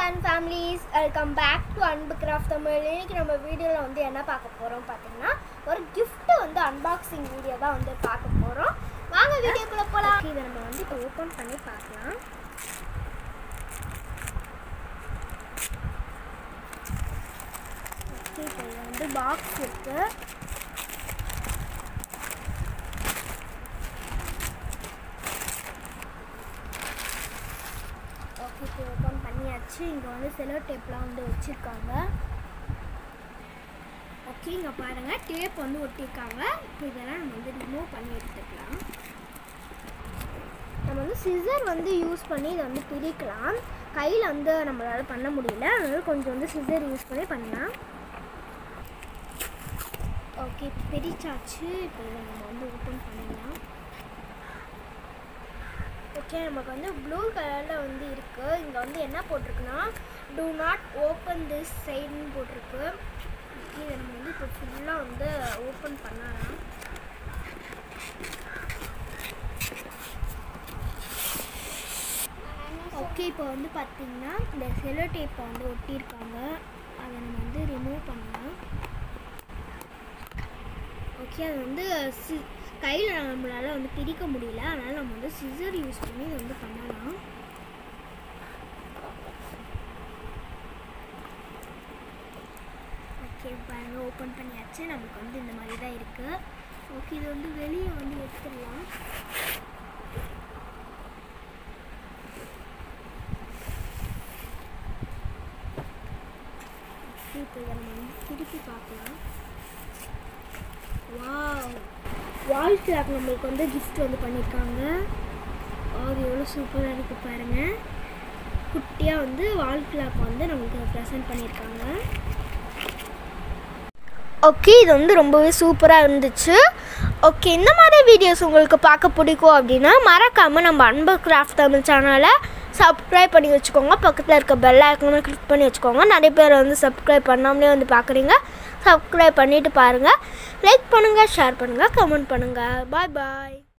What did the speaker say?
and families welcome back to Anbu craft Tamil இன்னைக்கு நம்ம வீடியோவில் வந்து என்ன பார்க்க போகிறோம் பார்த்தீங்கன்னா ஒரு gift வந்து அன்பாக்சிங் வீடியோ தான் வந்து பார்க்க போகிறோம் வாங்க வீடியோக்குள்ளே போகலாம் இதை நம்ம வந்து இப்போ ஓப்பன் பண்ணி பார்க்கலாம் Okay, இப்போ இது வந்து பாக்ஸ் இருக்குது ஓகே இப்போ ஓப்பன் பண்ணியாச்சு இங்கே வந்து செலோ டேப்லாம் வந்து வச்சுருக்காங்க ஓகே இங்கே பாருங்கள் டேப் வந்து ஒட்டியிருக்காங்க இப்போ இதெல்லாம் நம்ம வந்து ரிமூவ் பண்ணி எடுத்துக்கலாம் நம்ம வந்து சிசர் வந்து யூஸ் பண்ணி இதை வந்து பிரிக்கலாம் கையில் வந்து நம்மளால் பண்ண முடியல அதனால கொஞ்சம் வந்து சிசர் யூஸ் பண்ணி பண்ணலாம் ஓகே இப்போ பிரிச்சாச்சு இப்போ இதை நம்ம வந்து ஓப்பன் பண்ணிடலாம் ஓகே நமக்கு வந்து ப்ளூ கலரில் வந்து இருக்குது இங்கே வந்து என்ன போட்டிருக்குன்னா டூ நாட் ஓப்பன் திஸ் சைடுன்னு போட்டிருக்கு ஓகே இதை நம்ம வந்து இப்போ ஃபுல்லாக வந்து ஓப்பன் பண்ணலாம் ஓகே இப்போ வந்து பார்த்தீங்கன்னா இந்த செலோ டேப்பை வந்து ஒட்டியிருக்காங்க அதை நம்ம வந்து ரிமூவ் பண்ணலாம் ஓகே அது வந்து சி கையில் நம்மளால் வந்து பிரிக்க முடியல அதனால் நம்ம வந்து சிசர் யூஸ் பண்ணி இதை வந்து பண்ணலாம் ஓகே பாருங்க ஓப்பன் பண்ணியாச்சு நமக்கு வந்து இந்த மாதிரி தான் இருக்குது ஓகே இது வந்து வெளியே வந்து எடுத்துடலாம் இப்போ இதை நம்ம வந்து திருப்பி பார்க்கலாம் வாவ் வால் கிளாக் நம்மளுக்கு வந்து கிஃப்ட் வந்து பண்ணியிருக்காங்க அது எவ்வளோ சூப்பராக இருக்குது பாருங்கள் குட்டியாக வந்து வால் கிளாக் வந்து நமக்கு ப்ரெசென்ட் பண்ணியிருக்காங்க ஓகே இது வந்து ரொம்பவே சூப்பராக இருந்துச்சு ஓகே இந்த மாதிரி வீடியோஸ் உங்களுக்கு பார்க்க பிடிக்கும் அப்படின்னா மறக்காமல் நம்ம அன்பு கிராஃப்ட் தமிழ் சேனலை சப்ஸ்கிரைப் பண்ணி வச்சுக்கோங்க பக்கத்தில் இருக்க பெல் ஐக்கனை கிளிக் பண்ணி வச்சுக்கோங்க நிறைய பேர் வந்து சப்ஸ்கிரைப் பண்ணாமலே வந்து பார்க்குறீங்க சப்ஸ்கிரைப் பண்ணிவிட்டு பாருங்கள் லைக் பண்ணுங்கள் ஷேர் பண்ணுங்கள் கமெண்ட் பண்ணுங்கள் பாய் பாய்